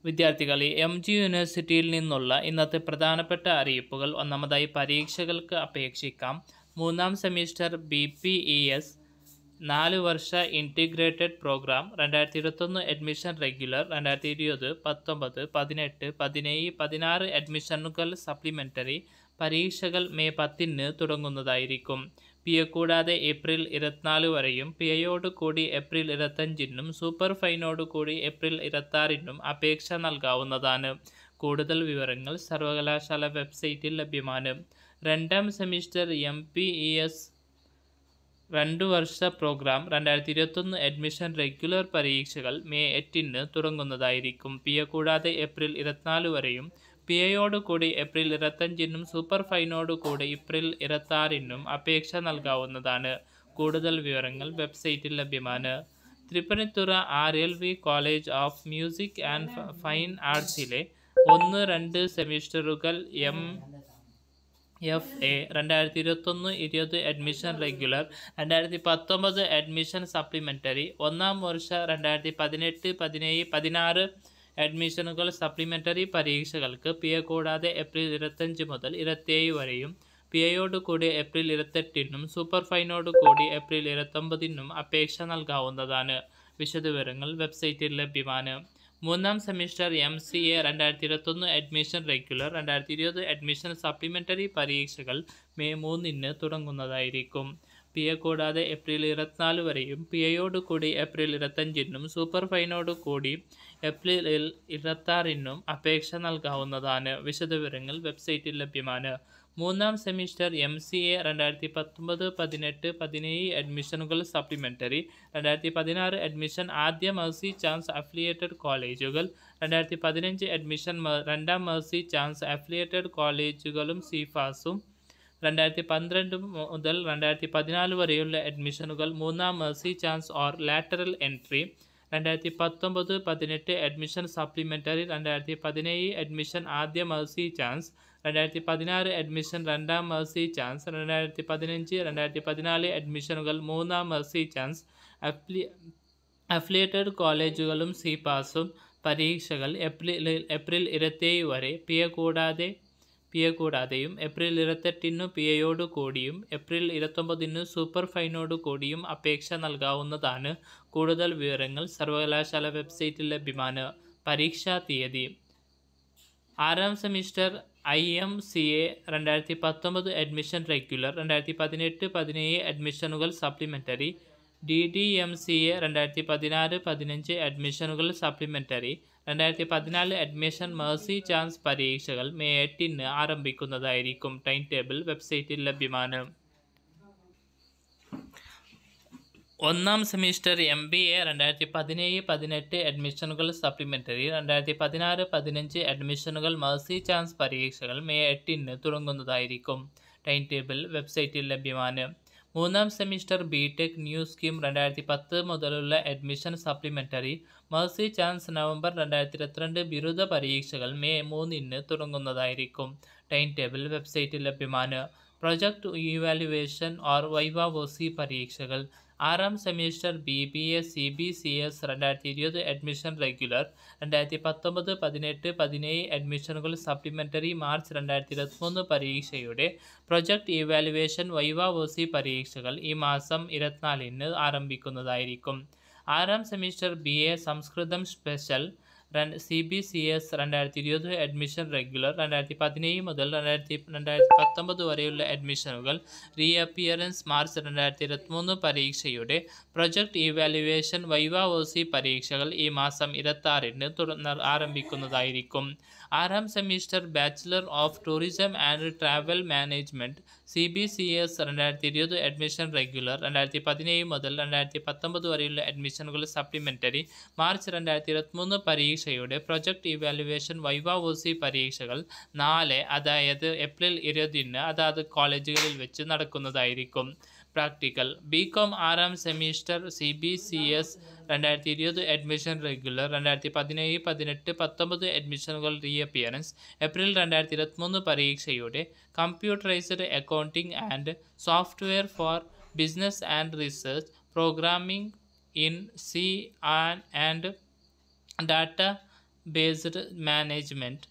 വിദ്യാർത്ഥികളെ M G യൂണിവേഴ്സിറ്റിയിൽ നിന്നുള്ള ഇന്നത്തെ പ്രധാനപ്പെട്ട അറിയിപ്പുകൾ ഒന്നാമതായി പരീക്ഷകൾക്ക് അപേക്ഷിക്കാം മൂന്നാം semester B P E S നാല് വർഷ ഇൻറ്റിഗ്രേറ്റഡ് പ്രോഗ്രാം രണ്ടായിരത്തി ഇരുപത്തൊന്ന് അഡ്മിഷൻ റെഗുലർ രണ്ടായിരത്തി ഇരുപത് പത്തൊമ്പത് പതിനെട്ട് പതിനേഴ് പതിനാറ് അഡ്മിഷനുകൾ സപ്ലിമെൻ്ററി പരീക്ഷകൾ മെയ് പത്തിന് തുടങ്ങുന്നതായിരിക്കും പി എ കൂടാതെ ഏപ്രിൽ ഇരുപത്തിനാല് വരെയും പി എയോട് കൂടി ഏപ്രിൽ ഇരുപത്തഞ്ചിനും സൂപ്പർ ഫൈനോട് കൂടി ഏപ്രിൽ ഇരുപത്താറിനും അപേക്ഷ നൽകാവുന്നതാണ് കൂടുതൽ വിവരങ്ങൾ സർവകലാശാല വെബ്സൈറ്റിൽ ലഭ്യമാണ് രണ്ടാം semester M P E S രണ്ടു വർഷ പ്രോഗ്രാം രണ്ടായിരത്തി ഇരുപത്തൊന്ന് അഡ്മിഷൻ റെഗുലർ പരീക്ഷകൾ മെയ് എട്ടിന് തുടങ്ങുന്നതായിരിക്കും പി എ കൂടാതെ ഏപ്രിൽ ഇരുപത്തിനാല് വരെയും പി എയോട് കൂടി ഏപ്രിൽ ഇരുപത്തഞ്ചിനും സൂപ്പർ ഫൈനോട് കൂടി ഏപ്രിൽ ഇരുപത്താറിനും അപേക്ഷ നൽകാവുന്നതാണ് കൂടുതൽ വിവരങ്ങൾ വെബ്സൈറ്റിൽ ലഭ്യമാണ് Tripunithura R L V college of music and fine ആർട്സിലെ ഒന്ന് രണ്ട് സെമിസ്റ്ററുകൾ എം എഫ് എ രണ്ടായിരത്തി ഇരുപത്തൊന്ന് ഇരുപത് അഡ്മിഷൻ റെഗുലർ രണ്ടായിരത്തി പത്തൊമ്പത് അഡ്മിഷൻ സപ്ലിമെൻ്ററി ഒന്നാം വർഷ രണ്ടായിരത്തി പതിനെട്ട് പതിനേഴ് പതിനാറ് അഡ്മിഷനുകൾ സപ്ലിമെൻ്ററി പരീക്ഷകൾക്ക് പി എ കൂടാതെ ഏപ്രിൽ ഇരുപത്തഞ്ച് മുതൽ ഇരുപത്തേഴ് വരെയും പി എയോട് കൂടി ഏപ്രിൽ ഇരുപത്തെട്ടിനും സൂപ്പർ ഫൈനോട് കൂടി ഏപ്രിൽ ഇരുപത്തൊമ്പതിനും അപേക്ഷ നൽകാവുന്നതാണ് വിശദവിവരങ്ങൾ വെബ്സൈറ്റിൽ ലഭ്യമാണ് മൂന്നാം സെമിസ്റ്റർ എം സി എ രണ്ടായിരത്തി ഇരുപത്തൊന്ന് അഡ്മിഷൻ റെഗുലർ രണ്ടായിരത്തി ഇരുപത് അഡ്മിഷൻ സപ്ലിമെൻ്ററി പരീക്ഷകൾ മെയ് മൂന്നിന് തുടങ്ങുന്നതായിരിക്കും പി എ കൂടാതെ ഏപ്രിൽ ഇരുപത്തിനാല് വരെയും പി എയോട് കൂടി ഏപ്രിൽ ഇരുപത്തഞ്ചിനും സൂപ്പർ ഫൈനോട് കൂടി ഏപ്രിൽ ഇരുപത്താറിനും അപേക്ഷ നൽകാവുന്നതാണ് വിശദവിവരങ്ങൾ വെബ്സൈറ്റിൽ ലഭ്യമാണ് മൂന്നാം സെമിസ്റ്റർ എം സി എ രണ്ടായിരത്തി പത്തൊമ്പത് പതിനെട്ട് പതിനേഴ് അഡ്മിഷനുകൾ സപ്ലിമെൻ്ററി രണ്ടായിരത്തി പതിനാറ് അഡ്മിഷൻ ആദ്യ മേഴ്സി ചാൻസ് അഫിലിയേറ്റഡ് കോളേജുകൾ രണ്ടായിരത്തി പതിനഞ്ച് അഡ്മിഷൻ രണ്ടാം മേഴ്സി ചാൻസ് അഫിലിയേറ്റഡ് കോളേജുകളും സീഫാസും രണ്ടായിരത്തി പന്ത്രണ്ട് മുതൽ രണ്ടായിരത്തി പതിനാല് വരെയുള്ള അഡ്മിഷനുകൾ മൂന്നാം mercy chance or lateral entry രണ്ടായിരത്തി പത്തൊമ്പത് പതിനെട്ട് അഡ്മിഷൻ സപ്ലിമെൻ്ററി രണ്ടായിരത്തി പതിനേഴ് അഡ്മിഷൻ ആദ്യ മേഴ്സി ചാൻസ് രണ്ടായിരത്തി പതിനാറ് അഡ്മിഷൻ രണ്ടാം മേഴ്സി ചാൻസ് രണ്ടായിരത്തി പതിനഞ്ച് രണ്ടായിരത്തി പതിനാല് അഡ്മിഷനുകൾ മൂന്നാം മേഴ്സി ചാൻസ് അഫ്ലി അഫിലിയേറ്റഡ് കോളേജുകളും സി പാസും പരീക്ഷകൾ ഏപ്രിൽ ഏപ്രിൽ ഇരുപത്തേഴ് വരെ പി എ കൂടാതെ പി എ കൂടാതെയും ഏപ്രിൽ ഇരുപത്തെട്ടിന് പി എയോട് കൂടിയും ഏപ്രിൽ ഇരുപത്തൊമ്പതിന് സൂപ്പർ ഫൈനോട് കൂടിയും അപേക്ഷ നൽകാവുന്നതാണ് കൂടുതൽ വിവരങ്ങൾ സർവകലാശാല വെബ്സൈറ്റിൽ ലഭ്യമാണ് പരീക്ഷാ തീയതി ആറാം semester I M C A രണ്ടായിരത്തി പത്തൊമ്പത് അഡ്മിഷൻ റെഗുലർ രണ്ടായിരത്തി പതിനെട്ട് പതിനേഴ് അഡ്മിഷനുകൾ supplementary D D M C A രണ്ടായിരത്തി പതിനാറ് പതിനഞ്ച് അഡ്മിഷനുകൾ സപ്ലിമെൻ്ററി രണ്ടായിരത്തി പതിനാല് അഡ്മിഷൻ മേഴ്സി ചാൻസ് പരീക്ഷകൾ മെയ് എട്ടിന് ആരംഭിക്കുന്നതായിരിക്കും ടൈം ടേബിൾ വെബ്സൈറ്റിൽ ലഭ്യമാണ് ഒന്നാം സെമിസ്റ്റർ എം ബി എ രണ്ടായിരത്തി പതിനേഴ് പതിനെട്ട് അഡ്മിഷനുകൾ സപ്ലിമെൻ്ററി രണ്ടായിരത്തി പതിനാറ് പതിനഞ്ച് അഡ്മിഷനുകൾ മേഴ്സി ചാൻസ് പരീക്ഷകൾ മെയ് എട്ടിന് തുടങ്ങുന്നതായിരിക്കും ടൈം ടേബിൾ വെബ്സൈറ്റിൽ ലഭ്യമാണ് മൂന്നാം semester B tech new scheme രണ്ടായിരത്തി പത്ത് മുതലുള്ള admission supplementary mercy chance November രണ്ടായിരത്തി ഇരുപത്തിരണ്ട് ബിരുദ പരീക്ഷകൾ മെയ് മൂന്നിന് തുടങ്ങുന്നതായിരിക്കും ടൈം ടേബിൾ വെബ്സൈറ്റിൽ ലഭ്യമാണ് പ്രൊജക്ട് ഇവാലുവേഷൻ ഓർ വൈവാവോസി പരീക്ഷകൾ ആറാം semester B B A C B C S രണ്ടായിരത്തി ഇരുപത് അഡ്മിഷൻ റെഗുലർ രണ്ടായിരത്തി പത്തൊമ്പത് പതിനെട്ട് പതിനേഴ് അഡ്മിഷനുകൾ സപ്ലിമെൻ്ററി മാർച്ച് രണ്ടായിരത്തി ഇരുപത്തിമൂന്ന് പരീക്ഷയുടെ പ്രൊജക്ട് ഇവാലുവേഷൻ വൈവാവോസി പരീക്ഷകൾ ഈ മാസം ഇരുപത്തിനാലിന് ആരംഭിക്കുന്നതായിരിക്കും ആറാം സെമിസ്റ്റർ ബി എ സംസ്കൃതം സ്പെഷ്യൽ രണ്ട് സി ബി സി എസ് രണ്ടായിരത്തി ഇരുപത് അഡ്മിഷൻ റെഗുലർ രണ്ടായിരത്തി പതിനേഴ് മുതൽ രണ്ടായിരത്തി രണ്ടായിരത്തി പത്തൊമ്പത് വരെയുള്ള അഡ്മിഷനുകൾ റീ അപ്പിയറൻസ് മാർച്ച് രണ്ടായിരത്തി ഇരുപത്തിമൂന്ന് പരീക്ഷയുടെ പ്രൊജക്ട് ഇവാലുവേഷൻ വൈവാവോസി പരീക്ഷകൾ ഈ മാസം ഇരുപത്താറിന് തുടർന്ന് ആരംഭിക്കുന്നതായിരിക്കും ആറാം semester bachelor of tourism and travel management C B C S രണ്ടായിരത്തി ഇരുപത് അഡ്മിഷൻ റെഗുലർ രണ്ടായിരത്തി പതിനേഴ് മുതൽ രണ്ടായിരത്തി പത്തൊമ്പത് വരെയുള്ള അഡ്മിഷനുകൾ സപ്ലിമെൻ്ററി മാർച്ച് രണ്ടായിരത്തി ഇരുപത്തിമൂന്ന് പരീക്ഷയുടെ പ്രൊജക്ട് ഇവാലുവേഷൻ വൈവാവോസി പരീക്ഷകൾ നാല് അതായത് ഏപ്രിൽ ഇരുപതിന് അതാത് കോളേജുകളിൽ വെച്ച് നടക്കുന്നതായിരിക്കും പ്രാക്ടിക്കൽ ബി കോം ആറാം semester C B C S രണ്ടായിരത്തി ഇരുപത് അഡ്മിഷൻ റെഗുലർ രണ്ടായിരത്തി പതിനേഴ് പതിനെട്ട് പത്തൊമ്പത് അഡ്മിഷനുകൾ റീ അപ്പിയറൻസ് ഏപ്രിൽ രണ്ടായിരത്തി ഇരുപത്തിമൂന്ന് പരീക്ഷയുടെ computerised accounting and software for business and research programming in C and data based management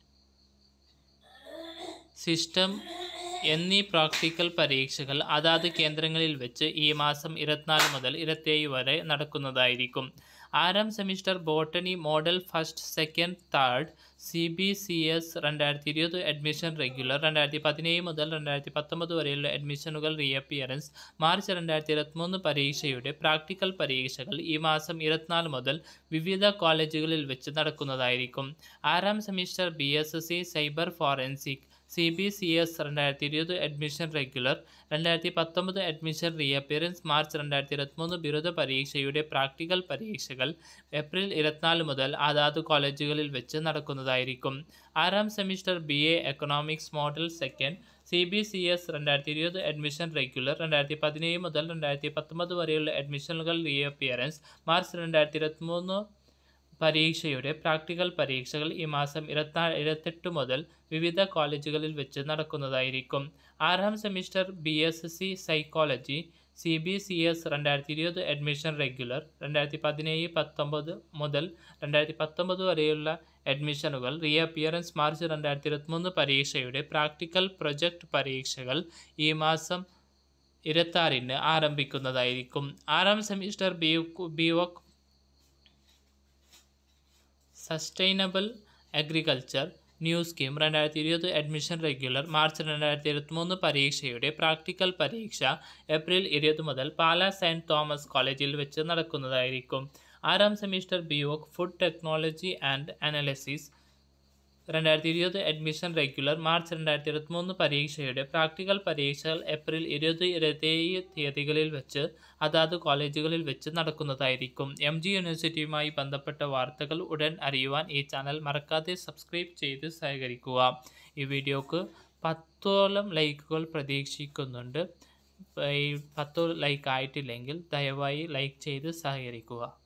system എന്നീ പ്രാക്ടിക്കൽ പരീക്ഷകൾ അതാത് കേന്ദ്രങ്ങളിൽ വെച്ച് ഈ മാസം ഇരുപത്തിനാല് മുതൽ ഇരുപത്തേഴ് വരെ നടക്കുന്നതായിരിക്കും ആറാം semester botany model first second third C B C S രണ്ടായിരത്തി ഇരുപത് അഡ്മിഷൻ റെഗുലർ രണ്ടായിരത്തി പതിനേഴ് മുതൽ രണ്ടായിരത്തി പത്തൊമ്പത് വരെയുള്ള അഡ്മിഷനുകൾ റീഅപ്പിയറൻസ് മാർച്ച് രണ്ടായിരത്തി ഇരുപത്തിമൂന്ന് പരീക്ഷയുടെ പ്രാക്ടിക്കൽ പരീക്ഷകൾ ഈ മാസം ഇരുപത്തിനാല് മുതൽ വിവിധ കോളേജുകളിൽ വെച്ച് നടക്കുന്നതായിരിക്കും ആറാം semester B S S C cyber forensic C B C S രണ്ടായിരത്തി ഇരുപത് അഡ്മിഷൻ റെഗുലർ രണ്ടായിരത്തി പത്തൊമ്പത് അഡ്മിഷൻ റീഅപ്പിയറൻസ് മാർച്ച് രണ്ടായിരത്തി ഇരുപത്തിമൂന്ന് ബിരുദ പരീക്ഷയുടെ പ്രാക്ടിക്കൽ പരീക്ഷകൾ ഏപ്രിൽ ഇരുപത്തിനാല് മുതൽ അതാത് കോളേജുകളിൽ വെച്ച് നടക്കുന്നതായിരിക്കും ആറാം semester B A economics model second C B C S രണ്ടായിരത്തി ഇരുപത് അഡ്മിഷൻ റെഗുലർ രണ്ടായിരത്തി പതിനേഴ് മുതൽ രണ്ടായിരത്തി പത്തൊമ്പത് വരെയുള്ള അഡ്മിഷനുകൾ റീഅപ്പിയറൻസ് മാർച്ച് രണ്ടായിരത്തി ഇരുപത്തിമൂന്ന് പരീക്ഷയുടെ പ്രാക്ടിക്കൽ പരീക്ഷകൾ ഈ മാസം ഇരുപത്തിനാല് ഇരുപത്തെട്ട് മുതൽ വിവിധ കോളേജുകളിൽ വെച്ച് നടക്കുന്നതായിരിക്കും ആറാം semester B S C psychology C B C S രണ്ടായിരത്തി ഇരുപത് അഡ്മിഷൻ റെഗുലർ രണ്ടായിരത്തി പതിനേഴ് പത്തൊമ്പത് മുതൽ രണ്ടായിരത്തി പത്തൊമ്പത് വരെയുള്ള അഡ്മിഷനുകൾ റീഅപ്പിയറൻസ് മാർച്ച് രണ്ടായിരത്തി ഇരുപത്തിമൂന്ന് പരീക്ഷയുടെ പ്രാക്ടിക്കൽ പ്രൊജക്ട് പരീക്ഷകൾ ഈ മാസം ഇരുപത്താറിന് ആരംഭിക്കുന്നതായിരിക്കും ആറാം semester B B voc sustainable agriculture new scheme രണ്ടായിരത്തി ഇരുപത് അഡ്മിഷൻ റെഗുലർ മാർച്ച് രണ്ടായിരത്തി ഇരുപത്തിമൂന്ന് പരീക്ഷയുടെ പ്രാക്ടിക്കൽ പരീക്ഷ ഏപ്രിൽ ഇരുപത് മുതൽ പാലാ സെൻറ്റ് തോമസ് കോളേജിൽ വെച്ച് നടക്കുന്നതായിരിക്കും ആറാം semester B voc food technology and analysis രണ്ടായിരത്തി ഇരുപത് അഡ്മിഷൻ റെഗുലർ മാർച്ച് രണ്ടായിരത്തി ഇരുപത്തിമൂന്ന് പരീക്ഷയുടെ പ്രാക്ടിക്കൽ പരീക്ഷകൾ ഏപ്രിൽ ഇരുപത് ഇരുപത്തേഴ് തീയതികളിൽ വെച്ച് അതാത് കോളേജുകളിൽ വെച്ച് നടക്കുന്നതായിരിക്കും എം ജി യൂണിവേഴ്സിറ്റിയുമായി ബന്ധപ്പെട്ട വാർത്തകൾ ഉടൻ അറിയുവാൻ ഈ ചാനൽ മറക്കാതെ സബ്സ്ക്രൈബ് ചെയ്ത് സഹകരിക്കുക ഈ വീഡിയോക്ക് പത്തോളം ലൈക്കുകൾ പ്രതീക്ഷിക്കുന്നുണ്ട് ഈ പത്ത് ലൈക്ക് ആയിട്ടില്ലെങ്കിൽ ദയവായി ലൈക്ക് ചെയ്ത് സഹകരിക്കുക